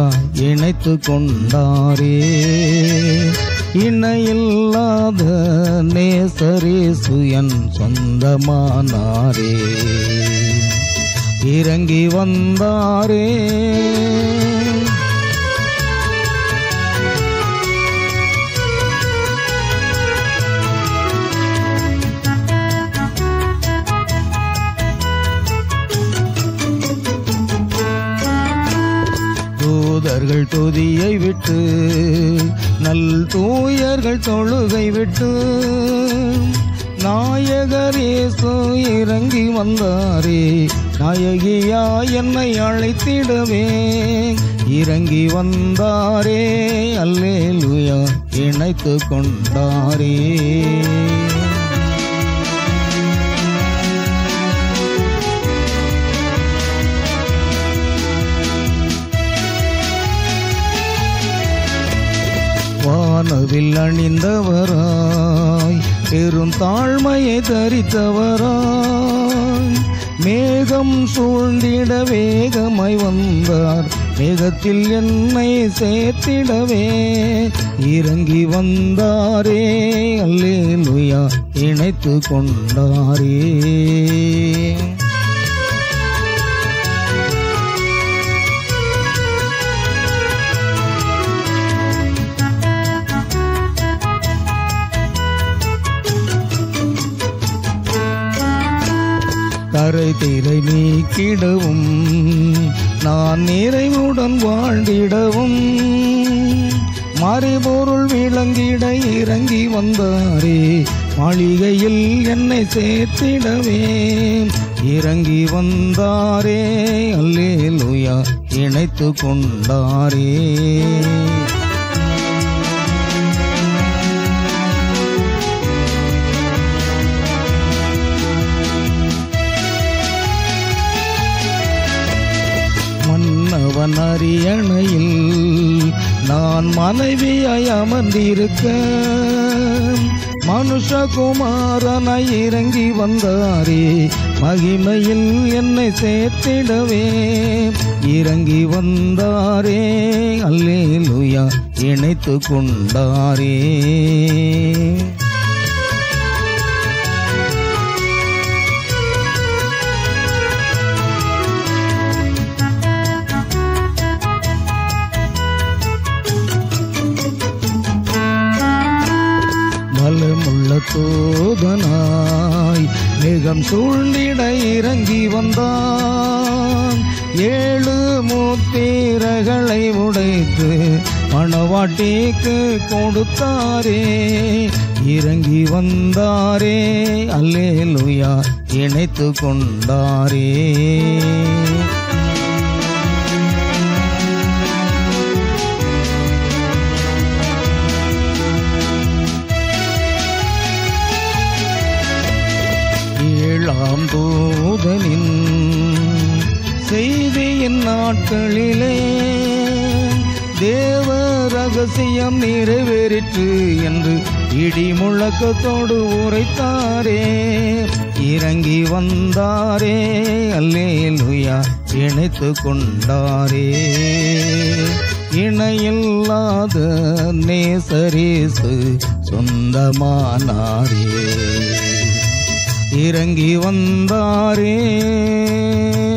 இணைத்து கொண்டாரே இணையில்லாத நேசரேசு என் சொந்தமானாரே இறங்கி வந்தாரே தூதர்கள் துதியை விட்டு நல் தூயர்கள் தொழுகை விட்டு நாயகர் இயேசு இறங்கி வந்தாரே நாயகியா என்னை அழைத்திடவே இறங்கி வந்தாரே அல்லேலுயா இணைத்து கொண்டாரே வானவில் அணிந்தவராய் பெரும் தாழ்மையை தரித்தவராய் மேகம் சூழ்ந்திட வேகமாய் வந்தார் மேகத்தில் என்னை சேர்த்திடவே இறங்கி வந்தாரே அல்லேலுயா இணைத்து கொண்டாரே கரை திரை நீக்கிடவும் நான் நிறைவுடன் வாழ்ந்திடவும் மறைபொருள் விளங்கிட இறங்கி வந்தாரே மாளிகையில் என்னை சேர்த்திடவே இறங்கி வந்தாரே அல்லேலுயா இணைத்து கொண்டாரே மன்னவன் அரியணையில் நான் மனைவியாய் அமர்ந்திருக்க மனுஷகுமாரனை இறங்கி வந்தாரே மகிமையில் என்னை சேர்த்திடவே இறங்கி வந்தாரே அல்லேலுயா இணைத்து கொண்டாரே பலமுள்ள தூதனாய் மேகம் சூழ்ந்திட இறங்கி வந்தான் ஏழு மூத்தீரகளை உடைத்து மணவாட்டிக்கு கொடுத்தாரே இறங்கி வந்தாரே அல்லேலுயா இணைத்து கொண்டாரே ஏழாம் தூதனின் செய்தியின் நாட்களிலே தேவ ரகசியம் நிறைவேறிற்று என்று இடி முழக்கத்தோடு உரைத்தாரே இறங்கி வந்தாரே அல்லேலுயா இணைத்து கொண்டாரே இணையில்லாத நேசரேசு சொந்தமானாரே இறங்கி வந்தாரே